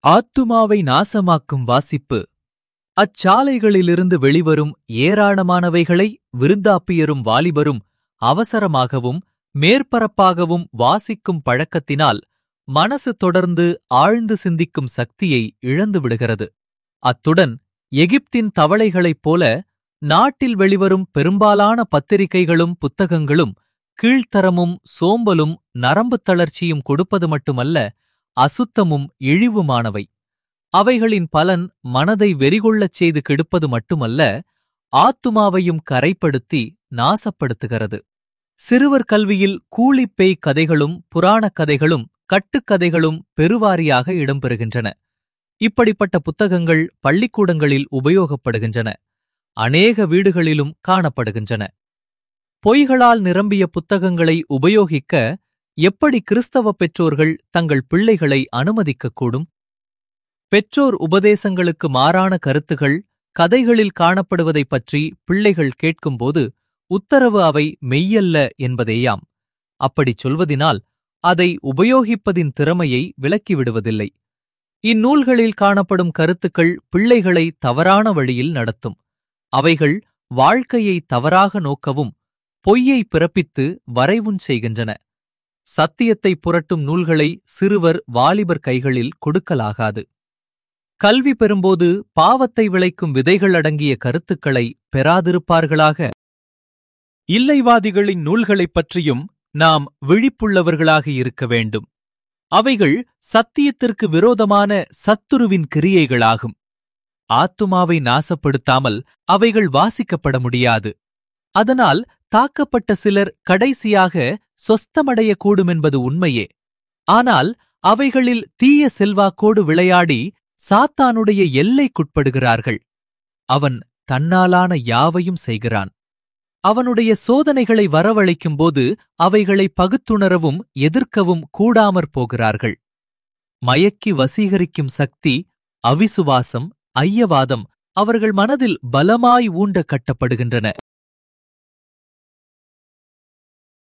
ஆத்துமாவை நாசமாக்கும் வாசிப்பு அச்சாலைகளிலிருந்து வெளிவரும் ஏராளமானவைகளை விருந்தாப்பியரும் வாலிபரும் அவசரமாகவும் மேற்பரப்பாகவும் வாசிக்கும் பழக்கத்தினால் மனசு தொடர்ந்து ஆழ்ந்து சிந்திக்கும் சக்தியை இழந்து விடுகிறது அத்துடன் எகிப்தின் தவளைகளைப் போல நாட்டில் வெளிவரும் பெரும்பாலான பத்திரிகைகளும் புத்தகங்களும் கீழ்த்தரமும் சோம்பலும் நரம்புத் தளர்ச்சியும் கொடுப்பது மட்டுமல்ல அசுத்தமும் இழிவுமானவை அவைகளின் பலன் மனதை வெறிகொள்ளச் செய்து கெடுப்பது மட்டுமல்ல ஆத்துமாவையும் கரைப்படுத்தி நாசப்படுத்துகிறது சிறுவர் கல்வியில் கூலிப்பேய் கதைகளும் புராணக் கதைகளும் கட்டுக்கதைகளும் பெருவாரியாக இடம்பெறுகின்றன இப்படிப்பட்ட புத்தகங்கள் பள்ளிக்கூடங்களில் உபயோகப்படுகின்றன அநேக வீடுகளிலும் காணப்படுகின்றன பொய்களால் நிரம்பிய புத்தகங்களை உபயோகிக்க எப்படி கிறிஸ்தவ பெற்றோர்கள் தங்கள் பிள்ளைகளை அனுமதிக்கக்கூடும் பெற்றோர் உபதேசங்களுக்கு மாறான கருத்துகள் கதைகளில் காணப்படுவதைப் பற்றி பிள்ளைகள் கேட்கும்போது உத்தரவு அவை மெய்யல்ல என்பதேயாம் அப்படிச் சொல்வதினால் அதை உபயோகிப்பதின் திறமையை விலக்கிவிடுவதில்லை இந்நூல்களில் காணப்படும் கருத்துக்கள் பிள்ளைகளை தவறான வழியில் நடத்தும் அவைகள் வாழ்க்கையை தவறாக நோக்கவும் பொய்யை பிறப்பித்து வரைவுஞ் செய்கின்றன சத்தியத்தை புரட்டும் நூல்களை சிறுவர் வாலிபர் கைகளில் கொடுக்கலாகாது கல்வி பெறும்போது பாவத்தை விளைக்கும் விதைகள் அடங்கிய கருத்துக்களை பெறாதிருப்பார்களாக இல்லைவாதிகளின் நூல்களைப் பற்றியும் நாம் விழிப்புள்ளவர்களாக இருக்க வேண்டும் அவைகள் சத்தியத்திற்கு விரோதமான சத்துருவின் கிரியைகளாகும் ஆத்துமாவை நாசப்படுத்தாமல் அவைகள் வாசிக்கப்பட முடியாது அதனால் தாக்கப்பட்ட சிலர் கடைசியாக சொஸ்தமடையக்கூடுமென்பது உண்மையே ஆனால் அவைகளில் தீய செல்வாக்கோடு விளையாடி சாத்தானுடைய எல்லைக்குட்படுகிறார்கள் அவன் தன்னாலான யாவையும் செய்கிறான் அவனுடைய சோதனைகளை வரவழைக்கும்போது அவைகளை பகுத்துணரவும் எதிர்க்கவும் கூடாமற் போகிறார்கள் மயக்கி வசீகரிக்கும் சக்தி அவிசுவாசம் ஐயவாதம் அவர்கள் மனதில் பலமாய் ஊண்ட கட்டப்படுகின்றன